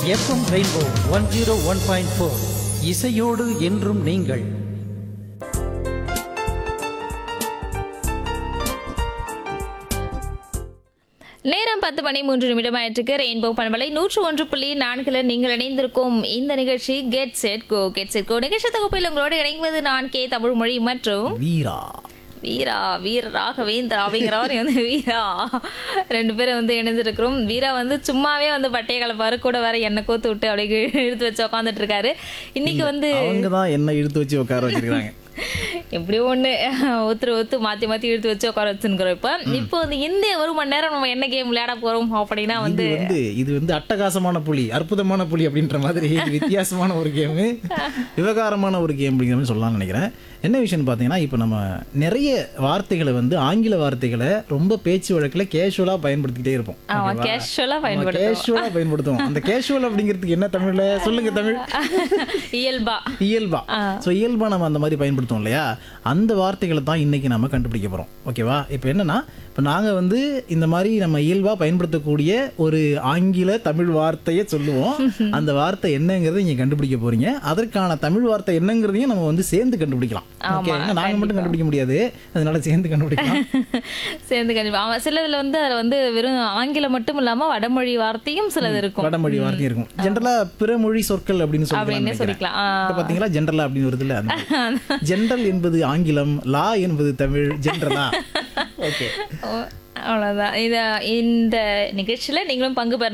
FM rainbow one zero one point four இசையோடு என்றும் நீங்கள் நேரம் பத்து மணி மூன்று நிமிடம் ஆயிற்றுக்கு ரெயின்போ பண்பலை நூற்று ஒன்று புள்ளி நான்குல நீங்கள் இணைந்திருக்கும் இந்த நிகழ்ச்சி get set go get set go நிகழ்ச்சி தொகுப்பில் உங்களோடு இணைவது நான் கே தமிழ் மொழி மற்றும் வீரா வீரா வீர ராகவேந்தர் அப்படிங்கிறவர் வந்து வீரா ரெண்டு பேரும் வந்து இணைஞ்சிருக்கிறோம் வீரா வந்து சும்மாவே வந்து பட்டைய கலப்பாரு கூட வேற எண்ணெய் கோத்து விட்டு அப்படியே இழுத்து வச்சு உட்காந்துட்டு இருக்காரு இன்னைக்கு வந்து அவங்க தான் என்ன இழுத்து வச்சு உட்கார வச்சிருக்காங்க எப்படியோ ஒண்ணு ஒருத்தர் ஒருத்தர் மாத்தி மாத்தி இழுத்து வச்சு உட்கார வச்சுருக்கிறோம் இப்ப இப்போ வந்து இந்த ஒரு மணி நேரம் நம்ம என்ன கேம் விளையாட போறோம் அப்படின்னா இது வந்து வந்து இது வந்து அட்டகாசமான புலி அற்புதமான புலி அப்படின்ற மாதிரி இது வித்தியாசமான ஒரு கேமு விவகாரமான ஒரு கேம் அப்படிங்கிற மாதிரி சொல்லலாம்னு நினைக்கிறேன் என்ன விஷயம்னு பார்த்தீங்கன்னா இப்போ நம்ம நிறைய வார்த்தைகளை வந்து ஆங்கில வார்த்தைகளை ரொம்ப பேச்சு வழக்கில் கேஷுவலாக பயன்படுத்திக்கிட்டே இருப்போம் ஆமா கேஷுவலா பயன்படுத்தும் கேஷுவலாக பயன்படுத்துவோம் அந்த கேஷுவல் அப்படிங்கிறதுக்கு என்ன தமிழ்ல சொல்லுங்க தமிழ் இயல்பா இயல்பா ஸோ இயல்பா நம்ம அந்த மாதிரி பயன்படுத்துவோம் இல்லையா அந்த வார்த்தைகளை தான் இன்னைக்கு நம்ம கண்டுபிடிக்க போகிறோம் ஓகேவா இப்போ என்னன்னா இப்போ நாங்கள் வந்து இந்த மாதிரி நம்ம இயல்பாக பயன்படுத்தக்கூடிய ஒரு ஆங்கில தமிழ் வார்த்தையை சொல்லுவோம் அந்த வார்த்தை என்னங்கிறத நீங்கள் கண்டுபிடிக்க போறீங்க அதற்கான தமிழ் வார்த்தை என்னங்கிறதையும் நம்ம வந்து சேர்ந்து கண்டுபிடிக்கலாம் ஓகே நாங்கள் மட்டும் கண்டுபிடிக்க முடியாது அதனால சேர்ந்து கண்டுபிடிக்கலாம் சேர்ந்து கண்டிப்பா அவன் சிலதுல வந்து அதுல வந்து வெறும் ஆங்கிலம் மட்டும் இல்லாம வடமொழி வார்த்தையும் சிலது இருக்கும் வடமொழி வார்த்தையும் இருக்கும் ஜென்ரலாக பிற மொழி சொற்கள் அப்படின்னு அப்படின்னு சொல்லிக்கலாம் சொல்லிக்கலாம் ஆ. இப்போ பார்த்தீங்களா ஜென்ரலா அப்படின்னு வருது இல்லை ஜென்ரல் என்பது ஆங்கிலம் லா என்பது தமிழ் ஜென்ரலா ஓகே ஓ, அவ்வளவுதான் இத இந்த நிகழ்ச்சியில நீங்களும் பங்கு பெற